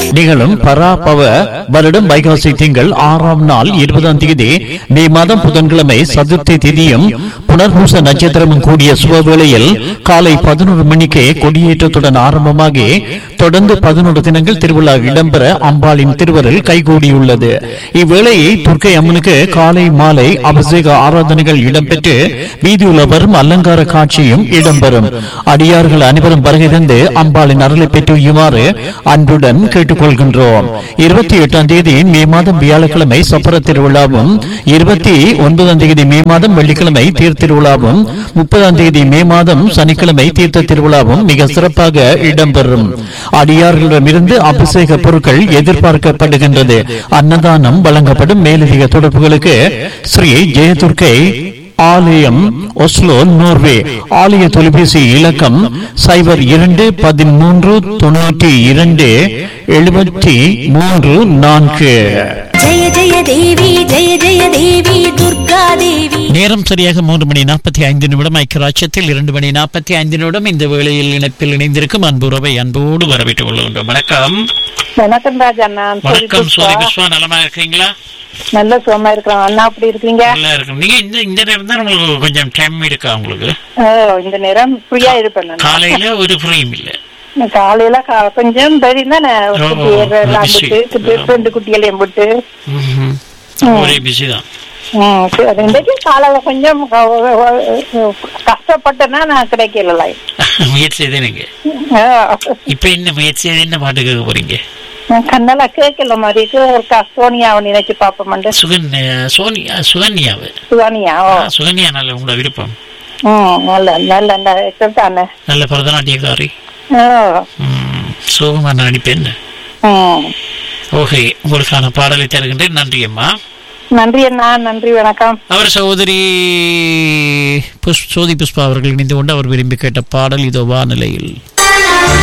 நிகழும் பராபவ வருடம் வைகாசி திங்கள் ஆறாம் நாள் இருபதாம் தேதி மே மாதம் புதன்கிழமை சதுர்த்தி திதியும் புனர்பூச நட்சத்திரமும் கூடிய சுபவேளையில் காலை பதினோரு மணிக்கு கொடியேற்றத்துடன் ஆரம்பமாகி தொடர்ந்து பதினோரு தினங்கள் திருவிழா இடம்பெற அம்பாளின் திருவருள் கைகூடியுள்ளது இவ்வேளையை துர்க்கை அம்மனுக்கு காலை மாலை அபிஷேக ஆராதனைகள் இடம்பெற்று வீதியுள்ள வரும் அலங்கார காட்சியும் இடம்பெறும் அடியார்கள் அனைவரும் வருகை தந்து அம்பாளின் அருளை பெற்றுமாறு அன்புடன் கேட்டுக்கொள்கின்றோம் இருபத்தி எட்டாம் தேதி மே மாதம் வியாழக்கிழமை சப்பர திருவிழாவும் இருபத்தி ஒன்பதாம் தேதி மே மாதம் வெள்ளிக்கிழமை தேர் திருவிழாவும் முப்பதாம் தேதி மே மாதம் சனிக்கிழமை தீர்த்த திருவிழாவும் மிக சிறப்பாக இடம்பெறும் அடியார்களிடமிருந்து அபிஷேக பொருட்கள் எதிர்பார்க்கப்படுகின்றது அன்னதானம் வழங்கப்படும் மேலதிக தொடர்புகளுக்கு ஸ்ரீ ஜெயதுர்க்கை ஆலயம் ஒஸ்லோ நோர்வே ஆலய தொலைபேசி இலக்கம் சைபர் இரண்டு பதிமூன்று தொண்ணூற்றி இரண்டு எழுபத்தி மூன்று நான்கு ஜெய ஜெய தேவி ஜெய ஜெய தேவி துர்கா தேவி நேரம் சரியாக மூன்று மணி நாற்பத்தி ஐந்து நிமிடம் ஐக்கியராட்சத்தில் இரண்டு மணி நாற்பத்தி ஐந்து நிமிடம் இந்த வேளையில் இணைப்பில் இணைந்திருக்கும் அன்புறவை அன்போடு வரவேற்றுக் கொள்கின்றோம் வணக்கம் வணக்கம் ராஜா நான் சோதி வணக்கம் புஷ்பா. சோதி விஸ்வா நலமா இருக்கீங்களா நல்ல சுகமா இருக்கிறோம் அண்ணா அப்படி இருக்கீங்க நல்லா இருக்கும் நீங்க இந்த இந்த நேரம் தான் உங்களுக்கு கொஞ்சம் டைம் இருக்கா உங்களுக்கு ஓ, இந்த நேரம் ஃப்ரீயா இருப்பேன் நான் காலையில ஒரு ஃப்ரீம் இல்ல காலையில கா- கொஞ்சம் தெரியும் தானே ஓ, குட்டி ஓ, எல்லாம் busy. விட்டு குட்டி- ரெண்டு குட்டிகளையும் விட்டு ம்ஹும். ஒரே பிஸி தான் ம், சரி, அது இன்றைக்கு காலையில கொஞ்சம் க- கஷ்டப்பட்டேன்னா நான் கிடைக்கல முயற்சி செய்தே நீங்க இப்ப என்ன முயற்சி செய்து என்ன பாட்டு கேட்க போறீங்க கண்ணால கேட்கல மாதிரி இருக்கு. ஒரு சோனியாவை நினைச்சு பாப்போம் சுகன் சோனியா சுகன்யாவு சுவானியா ஓ சுகன்யா நல்ல உங்களோட விருப்பம் ம் நல்ல நல்ல நல்ல தானே நல்ல பரதநாட்டியக்காரி ஓ ம், சோகமா நடிப்பேன் ம் ஓகே உங்களுக்கான பாடலை தருகின்றேன் நன்றி அம்மா நன்றி அண்ணா நன்றி வணக்கம் அவர் சகோதரி புஷ் சோதி புஷ்பா அவர்கள் இணைந்து கொண்டு அவர் விரும்பி கேட்ட பாடல் இதோ வானிலையில்